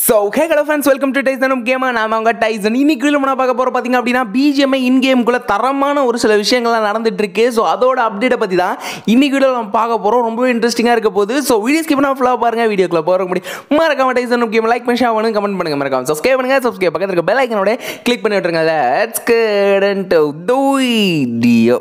so hey hello friends welcome to Tyson கேமா நாம அவங்க டைசன் இன்னைக்கு வீடியோ நான் பார்க்க போகிறோம் பார்த்தீங்க அப்படின்னா பிஜிஎம்ஐ இன் கேமுக்குள்ள தரமான ஒரு சில விஷயங்கள்லாம் நடந்துட்டு இருக்கு ஸோ அதோட அப்டேட்டை பற்றி தான் இன்னைக்கு வீடியோ நம்ம பார்க்க போகிறோம் ரொம்பவே இன்ட்ரெஸ்டிங்காக இருக்க போகுது ஸோ வீடியோ ஸ்கிப் பண்ணா ஃபுல்லாக பாருங்க வீடியோக்குள்ள போகிற முடியும் மறக்காம டைசன் கேம் லைக் பண்ணி ஷேர் பண்ணுங்க கமெண்ட் பண்ணுங்க மறக்காம சப்ஸ்கிரைப் பண்ணுங்க சப்ஸ்கிரைப் பக்கத்தில் இருக்க பெல் ஐக்கனோட கிளிக் பண்ணி விட்டுருங்க let's get into the video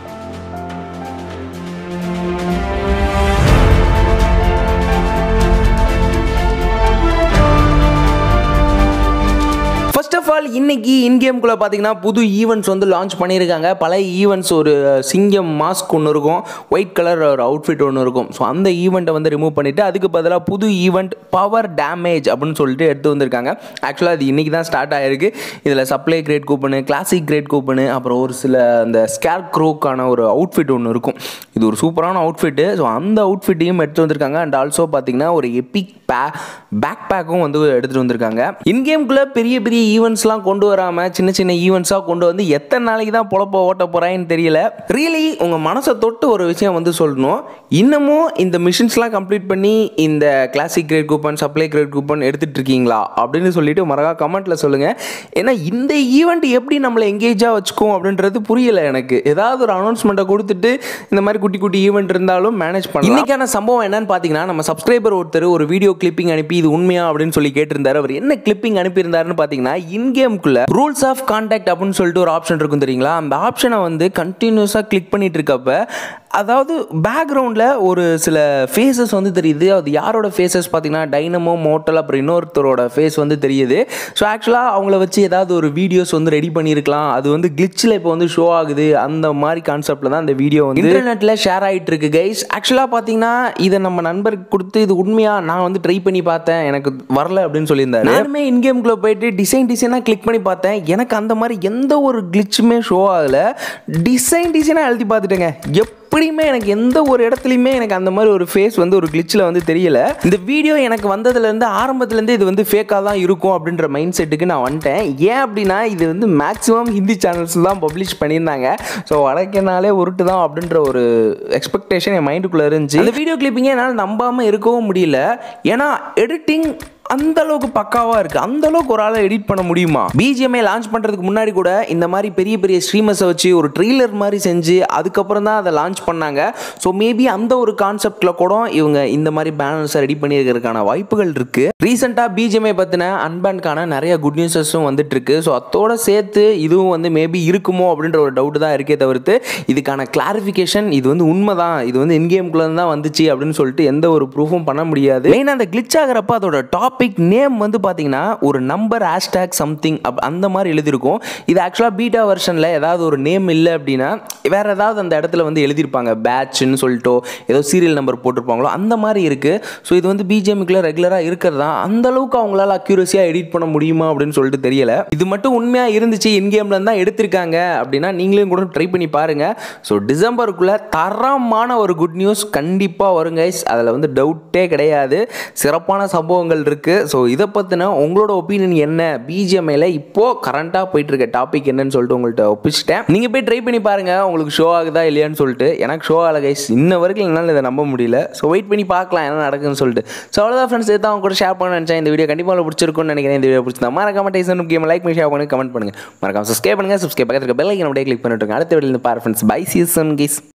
first of all இன்னைக்கு இன் கேம்குள்ளே பார்த்தீங்கன்னா புது ஈவெண்ட்ஸ் வந்து லான்ச் பண்ணியிருக்காங்க பல ஈவெண்ட்ஸ் ஒரு சிங்கம் மாஸ்க் ஒன்று இருக்கும் ஒயிட் கலர் ஒரு அவுட்ஃபிட் ஒன்று இருக்கும் ஸோ அந்த ஈவெண்ட்டை வந்து ரிமூவ் பண்ணிவிட்டு அதுக்கு பதிலாக புது ஈவெண்ட் பவர் டேமேஜ் அப்படின்னு சொல்லிட்டு எடுத்து வந்திருக்காங்க ஆக்சுவலாக அது இன்றைக்கி தான் ஸ்டார்ட் ஆகிருக்கு இதில் supply crate coupon classic crate coupon அப்புறம் ஒரு சில அந்த ஸ்கேர் க்ரோக்கான ஒரு அவுட்ஃபிட் ஒன்று இருக்கும் இது ஒரு சூப்பரான அவுட்ஃபிட்டு ஸோ அந்த அவுட்ஃபிட்டையும் எடுத்து வந்திருக்காங்க அண்ட் ஆல்சோ பார்த்தீங்கன்னா ஒரு எபிக் பே பேக் பேக்கும் வந்து எடுத்துகிட்டு வந்திருக்காங்க இன்கேம்குள்ளே பெரிய பெரிய ஈவெண்ட்ஸ்லாம் கொண்டு வராமல் சின்ன சின்ன ஈவெண்ட்ஸாக கொண்டு வந்து எத்தனை நாளைக்கு தான் பொழப்ப ஓட்ட போகிறான்னு தெரியல ரியலி உங்கள் மனசை தொட்டு ஒரு விஷயம் வந்து சொல்லணும் இன்னமும் இந்த மிஷின்ஸ்லாம் கம்ப்ளீட் பண்ணி இந்த classic crate coupon supply crate coupon எடுத்துகிட்டு இருக்கீங்களா அப்படின்னு சொல்லிட்டு மறக்கா கமெண்ட்டில் சொல்லுங்கள் ஏன்னா இந்த ஈவெண்ட் எப்படி நம்மளை எங்கேஜாக வச்சுக்கும் அப்படின்றது புரியல எனக்கு ஏதாவது ஒரு அனௌன்ஸ்மெண்ட்டை கொடுத்துட்டு இந்த மாதிரி குட்டி குட்டி ஈவெண்ட் இருந்தாலும் மேனேஜ் பண்ணலாம் இன்னைக்கான சம்பவம் என்னன்னு பார்த்தீங்கன்னா நம்ம சப்ஸ்கிரைபர் ஒருத்தர் ஒரு வீடியோ கிளிப்பிங் அனுப்பி இது உண்மையா அப்படின்னு சொல்லி கேட்டிருந்தாரு அவர் என்ன கிளிப்பிங் அனுப்பியிருந்தாருன்னு பார்த்தீங்கன்னா இன் கேமுக்குள்ள ரூல்ஸ் ஆஃப் கான்டாக்ட் அப்படின்னு சொல்லிட்டு ஒரு ஆப்ஷன் இருக்கும் தெரியுங்களா அந்த ஆப்ஷனை வந்து கண்டினியூஸாக கிளிக் பண்ணிட்டு இருக்கப்ப அதாவது பேக்ரவுண்டில் ஒரு சில ஃபேஸஸ் வந்து தெரியுது அது யாரோட ஃபேஸஸ் பார்த்தீங்கன்னா டைனமோ மோட்டல் அப்புறம் இன்னொருத்தரோட ஃபேஸ் வந்து தெரியுது ஸோ ஆக்சுவலாக அவங்கள வச்சு ஏதாவது ஒரு வீடியோஸ் வந்து ரெடி பண்ணியிருக்கலாம் அது வந்து கிளிச்சில் இப்போ வந்து ஷோ ஆகுது அந்த மாதிரி கான்செப்டில் தான் அந்த வீடியோ வந்து இன்டர்நெட்டில் ஷேர் ஆகிட்டு இருக்கு கைஸ் ஆக்சுவலாக பார்த்தீங்கன்னா இதை நம்ம நண்பருக்கு கொடுத்து இது உண்மையாக நான் வந்து ட்ரை பண்ணி பார்த்தேன் எனக்கு வரல அப்படின்னு சொல்லியிருந்தாரு நானுமே இன்கேம்குள்ளே போயிட்டு டிசைன் டிசைனாக கிளிக் பண்ணி பார்த்தேன் எனக்கு அந்த மாதிரி எந்த ஒரு கிளிச்சுமே ஷோ ஆகலை டிசைன் டிசைனாக எழுதி பார்த்துட்டேங்க எப் எப்படியுமே எனக்கு எந்த ஒரு இடத்துலையுமே எனக்கு அந்த மாதிரி ஒரு ஃபேஸ் வந்து ஒரு கிளிச்சில் வந்து தெரியல இந்த வீடியோ எனக்கு வந்ததுலேருந்து ஆரம்பத்துலேருந்து இது வந்து ஃபேக்காக தான் இருக்கும் அப்படின்ற மைண்ட் செட்டுக்கு நான் வந்துட்டேன் ஏன் அப்படின்னா இது வந்து மேக்ஸிமம் ஹிந்தி சேனல்ஸ் தான் பப்ளிஷ் பண்ணியிருந்தாங்க ஸோ வடக்கனாலே உருட்டு தான் அப்படின்ற ஒரு எக்ஸ்பெக்டேஷன் என் மைண்டுக்குள்ளே இருந்துச்சு இந்த வீடியோ கிளிப்பிங்கே என்னால் நம்பாமல் இருக்கவும் முடியல ஏன்னா எடிட்டிங் அந்த அளவுக்கு பக்காவாக இருக்குது அந்த அளவுக்கு ஒரு ஆளை எடிட் பண்ண முடியுமா பிஜிஎம்ஐ லான்ச் பண்ணுறதுக்கு முன்னாடி கூட இந்த மாதிரி பெரிய பெரிய ஸ்ட்ரீமர்ஸை வச்சு ஒரு ட்ரெய்லர் மாதிரி செஞ்சு அதுக்கப்புறம் தான் அதை லான்ச் பண்ணாங்க ஸோ மேபி அந்த ஒரு கான்செப்டில் கூட இவங்க இந்த மாதிரி பேனர்ஸை ரெடி பண்ணியிருக்கிறதுக்கான வாய்ப்புகள் இருக்குது ரீசெண்டாக பிஜிஎம்ஐ பற்றின அன்பேன்கான நிறைய குட் நியூஸஸும் வந்துட்டு இருக்கு ஸோ அதோட சேர்த்து இதுவும் வந்து மேபி இருக்குமோ அப்படின்ற ஒரு டவுட் தான் இருக்கே தவிர்த்து இதுக்கான கிளாரிஃபிகேஷன் இது வந்து உண்மை தான் இது வந்து இன்கேம்குள்ளே தான் வந்துச்சு அப்படின்னு சொல்லிட்டு எந்த ஒரு ப்ரூஃபும் பண்ண முடியாது மெயினாக அந்த கிளிச் ஆகிறப்ப அதோட டாப் டாபிக் நேம் வந்து பார்த்தீங்கன்னா ஒரு நம்பர் ஹேஷ்டேக் சம்திங் அப் அந்த மாதிரி எழுதியிருக்கும் இது ஆக்சுவலாக பீட்டா வெர்ஷனில் ஏதாவது ஒரு நேம் இல்லை அப்படின்னா வேறு ஏதாவது அந்த இடத்துல வந்து எழுதியிருப்பாங்க பேட்ச்னு சொல்லிட்டோ ஏதோ சீரியல் நம்பர் போட்டிருப்பாங்களோ அந்த மாதிரி இருக்குது ஸோ இது வந்து பிஜிஎம்க்குள்ள ரெகுலராக இருக்கிறதா அந்த அளவுக்கு அவங்களால அக்யூரஸியாக எடிட் பண்ண முடியுமா அப்படின்னு சொல்லிட்டு தெரியல இது மட்டும் உண்மையாக இருந்துச்சு இன்கேம்ல தான் எடுத்திருக்காங்க அப்படின்னா நீங்களும் கூட ட்ரை பண்ணி பாருங்கள் ஸோ டிசம்பருக்குள்ளே தரமான ஒரு குட் நியூஸ் கண்டிப்பாக வரும் கைஸ் அதில் வந்து டவுட்டே கிடையாது சிறப்பான சம்பவங்கள் இருக்குது இருக்குது ஸோ இதை பற்றின உங்களோட ஒப்பீனியன் என்ன பிஜிஎம்ஐல இப்போது கரண்ட்டாக போயிட்டு இருக்க டாபிக் என்னன்னு சொல்லிட்டு உங்கள்கிட்ட ஒப்பிச்சிட்டேன் நீங்கள் போய் ட்ரை பண்ணி பாருங்கள் உங்களுக்கு ஷோ ஆகுதா இல்லையான்னு சொல்லிட்டு எனக்கு ஷோ ஆகல கைஸ் இன்ன வரைக்கும் என்னால் இதை நம்ப முடியல ஸோ வெயிட் பண்ணி பார்க்கலாம் என்ன நடக்குன்னு சொல்லிட்டு ஸோ அவ்வளோதான் ஃப்ரெண்ட்ஸ் எடுத்து அவங்க கூட ஷேர் பண்ண நினச்சேன் இந்த வீடியோ கண்டிப்பாக பிடிச்சிருக்கும்னு நினைக்கிறேன் இந்த வீடியோ பிடிச்சிருந்தா மறக்காம டைசன் முக்கியம் லைக் பண்ணி ஷேர் பண்ணி கமெண்ட் பண்ணுங்கள் மறக்காம சப்ஸ்கிரைப் பண்ணுங்கள் சப்ஸ்கிரைப் பக்கத்தில் பெல் ஐக்கன் அப்படியே கிளிக் பண்ணிட்டு அடுத்த வீடியோ பாரு ஃப்ரெண்ட்ஸ் பை சீசன் கீஸ்